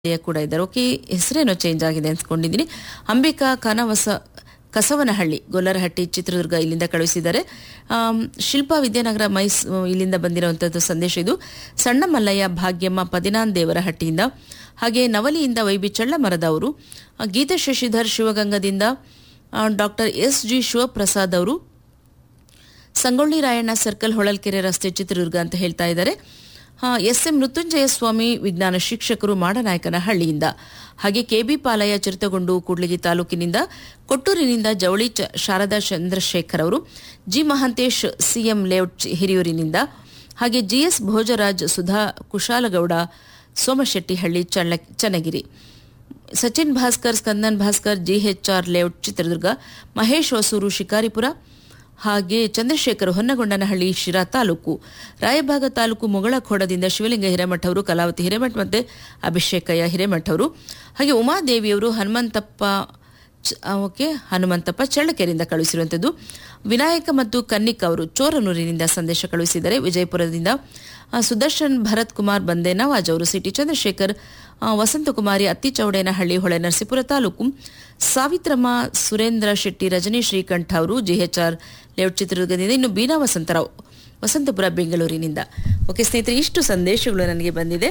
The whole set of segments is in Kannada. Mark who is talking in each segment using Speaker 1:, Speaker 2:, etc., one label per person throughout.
Speaker 1: ಕೂಡ ಇದ್ದಾರೆ ಓಕೆ ಹೆಸರೇನೋ ಚೇಂಜ್ ಆಗಿದೆ ಅಂದ್ಕೊಂಡಿದ್ದೀನಿ ಅಂಬಿಕಾ ಕನವಸ ಕಸವನಹಳ್ಳಿ ಗೊಲ್ಲರಹಟ್ಟಿ ಚಿತ್ರದುರ್ಗ ಇಲ್ಲಿಂದ ಕಳುಹಿಸಿದ್ದಾರೆ ಆಮ್, ಶಿಲ್ಪಾ ವಿದ್ಯಾನಗರ ಮೈಸ್ ಇಲ್ಲಿಂದ ಬಂದಿರುವಂಥದ್ದು ಸಂದೇಶ ಇದು ಸಣ್ಣ ಮಲ್ಲಯ್ಯ ಭಾಗ್ಯಮ್ಮ ಪದಿನಾನ್ ದೇವರ ಹಟ್ಟಿಯಿಂದ ಹಾಗೆ ನವಲಿಯಿಂದ ವೈಬಿ ಚಳ್ಳಮರದ ಅವರು ಆ, ಗೀತಾ ಶಶಿಧರ್ ಶಿವಗಂಗದಿಂದ ಡಾಕ್ಟರ್ ಎಸ್ ಜಿ ಶಿವಪ್ರಸಾದ್ ಅವರು ಸಂಗೊಳ್ಳಿ ರಾಯಣ್ಣ ಸರ್ಕಲ್ ಹೊಳಲ್ಕೆರೆ ರಸ್ತೆ ಚಿತ್ರದುರ್ಗ ಅಂತ ಹೇಳ್ತಾ ಇದ್ದಾರೆ ಎಸ್ ಎಂ ಮೃತ್ಯುಂಜಯ ಸ್ವಾಮಿ ವಿಜ್ಞಾನ ಶಿಕ್ಷಕರು ಮಾಡನಾಯಕನ ಹಳ್ಳಿಯಿಂದ ಹಾಗೆ ಕೆಬಿ ಪಾಲಯ್ಯ ಚಿರತಗೊಂಡು ಕೂಡ್ಲಿಗಿ ತಾಲೂಕಿನಿಂದ ಕೊಟ್ಟೂರಿನಿಂದ ಜವಳಿ ಚ- ಶಾರದಾ ಚಂದ್ರಶೇಖರ್ ಅವರು ಜಿ ಮಹಾಂತೇಶ್ ಸಿಎಂ ಲೇಔಟ್ ಚಿ- ಹಿರಿಯೂರಿನಿಂದ ಹಾಗೆ ಜಿಎಸ್ ಭೋಜರಾಜ್ ಸುಧಾ ಕುಶಾಲಗೌಡ ಸೋಮಶೆಟ್ಟಿಹಳ್ಳಿ ಚಳ್ಳ ಚನ್ನಗಿರಿ ಸಚಿನ್ ಭಾಸ್ಕರ್ ಸ್ಕಂದನ್ ಭಾಸ್ಕರ್ ಜಿಎಚ್ಆರ್ ಲೇಔಟ್ ಚಿತ್ರದುರ್ಗ ಮಹೇಶ್ ಹೊಸೂರು ಶಿಕಾರಿಪುರ ಹಾಗೆ ಚಂದ್ರಶೇಖರ್ ಹೊನ್ನಗೊಂಡನಹಳ್ಳಿ ಶಿರಾ ತಾಲೂಕು ರಾಯಭಾಗ ತಾಲೂಕು ಮೊಗಳಖೋಡದಿಂದ ಶಿವಲಿಂಗ ಹಿರೇಮಠ ಅವರು ಕಲಾವತಿ ಹಿರೇಮಠ್ ಮತ್ತೆ ಅಭಿಷೇಕಯ್ಯ ಹಿರೇಮಠ ಅವರು ಹಾಗೆ ಉಮಾದೇವಿಯವರು ಹನುಮಂತಪ್ಪ ಚ- ಆ, ಓಕೆ ಹನುಮಂತಪ್ಪ ಚಳ್ಳಕೆರೆಯಿಂದ ಕಳುಹಿಸಿರುವಂಥದ್ದು ವಿನಾಯಕ ಮತ್ತು ಕನ್ನಿಕ್ ಅವರು ಚೋರನೂರಿನಿಂದ ಸಂದೇಶ ಕಳುಹಿಸಿದ್ದಾರೆ ವಿಜಯಪುರದಿಂದ ಆ, ಸುದರ್ಶನ್ ಭರತ್ ಕುಮಾರ್ ಬಂದೆ ನವಾಜ್ ಅವರು ಸಿಟಿ ಚಂದ್ರಶೇಖರ್ ಆ, ವಸಂತಕುಮಾರಿ ಅತ್ತಿಚೌಡೇನಹಳ್ಳಿ ಹೊಳೆ ನರಸೀಪುರ ತಾಲೂಕು ಸಾವಿತ್ರಮ್ಮ ಸುರೇಂದ್ರ ಶೆಟ್ಟಿ ರಜನಿ ಶ್ರೀಕಂಠ ಅವರು ಜಿಎಚ್ಆರ್ ಲೇಔಟ್ ಚಿತ್ರದುರ್ಗದಿಂದ ಇನ್ನು ಬೀನಾ ವಸಂತರಾವ್ ವಸಂತಪುರ ಬೆಂಗಳೂರಿನಿಂದ ಓಕೆ ಸ್ನೇಹಿತರೆ ಇಷ್ಟು ಸಂದೇಶಗಳು ನನಗೆ ಬಂದಿದೆ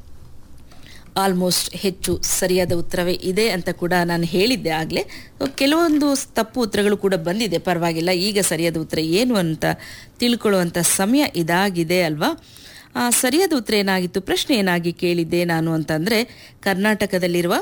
Speaker 1: ಆಲ್ಮೋಸ್ಟ್ ಹೆಚ್ಚು ಸರಿಯಾದ ಉತ್ತರವೇ ಇದೆ ಅಂತ ಕೂಡ ನಾನು ಹೇಳಿದ್ದೆ ಆಗಲೇ ಕೆಲವೊಂದು ತಪ್ಪು ಉತ್ತರಗಳು ಕೂಡ ಬಂದಿದೆ ಪರವಾಗಿಲ್ಲ ಈಗ ಸರಿಯಾದ ಉತ್ತರ ಏನು ಅಂತ ತಿಳ್ಕೊಳ್ಳುವಂಥ ಸಮಯ ಇದಾಗಿದೆ ಅಲ್ವಾ ಆ, ಸರಿಯಾದ ಉತ್ತರ ಏನಾಗಿತ್ತು ಪ್ರಶ್ನೆ ಏನಾಗಿ ಕೇಳಿದ್ದೆ ನಾನು ಅಂತಂದರೆ ಕರ್ನಾಟಕದಲ್ಲಿರುವ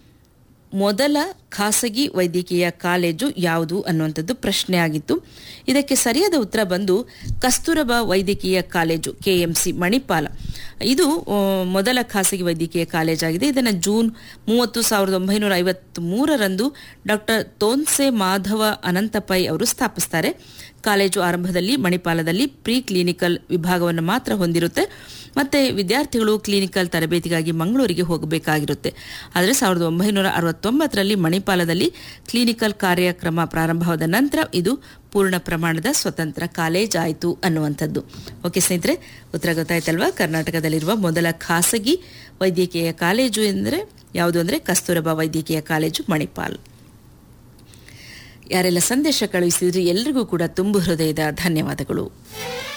Speaker 1: ಮೊದಲ ಖಾಸಗಿ ವೈದ್ಯಕೀಯ ಕಾಲೇಜು ಯಾವುದು ಅನ್ನುವಂಥದ್ದು ಪ್ರಶ್ನೆ ಆಗಿತ್ತು ಇದಕ್ಕೆ ಸರಿಯಾದ ಉತ್ತರ ಬಂದು ಕಸ್ತೂರಬಾ ವೈದ್ಯಕೀಯ ಕಾಲೇಜು ಕೆಎಂಸಿ ಮಣಿಪಾಲ ಇದು ಆ, ಮೊದಲ ಖಾಸಗಿ ವೈದ್ಯಕೀಯ ಕಾಲೇಜ್ ಆಗಿದೆ ಇದನ್ನು ಜೂನ್ ಮೂವತ್ತು ಸಾವಿರದ ಒಂಬೈನೂರ ಐವತ್ತ್ಮೂರರಂದು ಡಾಕ್ಟರ್ ತೋನ್ಸೆ ಮಾಧವ ಅನಂತಪೈ ಅವರು ಸ್ಥಾಪಿಸ್ತಾರೆ ಕಾಲೇಜು ಆರಂಭದಲ್ಲಿ ಮಣಿಪಾಲದಲ್ಲಿ ಪ್ರೀ ಕ್ಲಿನಿಕಲ್ ವಿಭಾಗವನ್ನು ಮಾತ್ರ ಹೊಂದಿರುತ್ತೆ ಮತ್ತೆ ವಿದ್ಯಾರ್ಥಿಗಳು ಕ್ಲಿನಿಕಲ್ ತರಬೇತಿಗಾಗಿ ಮಂಗಳೂರಿಗೆ ಹೋಗಬೇಕಾಗಿರುತ್ತೆ ಆದರೆ ಸಾವಿರದ ಒಂಬೈನೂರ ಅರವತ್ತೊಂಬತ್ತರಲ್ಲಿ ಮಣಿಪಾಲದಲ್ಲಿ ಕ್ಲಿನಿಕಲ್ ಕಾರ್ಯಕ್ರಮ ಪ್ರಾರಂಭವಾದ ನಂತರ ಇದು ಪೂರ್ಣ ಪ್ರಮಾಣದ ಸ್ವತಂತ್ರ ಕಾಲೇಜ್ ಆಯಿತು ಅನ್ನುವಂಥದ್ದು ಓಕೆ ಸ್ನೇಹಿತರೆ ಉತ್ತರ ಗೊತ್ತಾಯ್ತಲ್ವಾ ಕರ್ನಾಟಕದಲ್ಲಿರುವ ಮೊದಲ ಖಾಸಗಿ ವೈದ್ಯಕೀಯ ಕಾಲೇಜು ಎಂದರೆ ಯಾವುದು ಅಂದರೆ ಕಸ್ತೂರಬಾ ವೈದ್ಯಕೀಯ ಕಾಲೇಜು ಮಣಿಪಾಲ್ ಯಾರೆಲ್ಲ ಸಂದೇಶ ಕಳುಹಿಸಿದ್ರಿ ಎಲ್ರಿಗೂ ಕೂಡ ತುಂಬು ಹೃದಯದ ಧನ್ಯವಾದಗಳು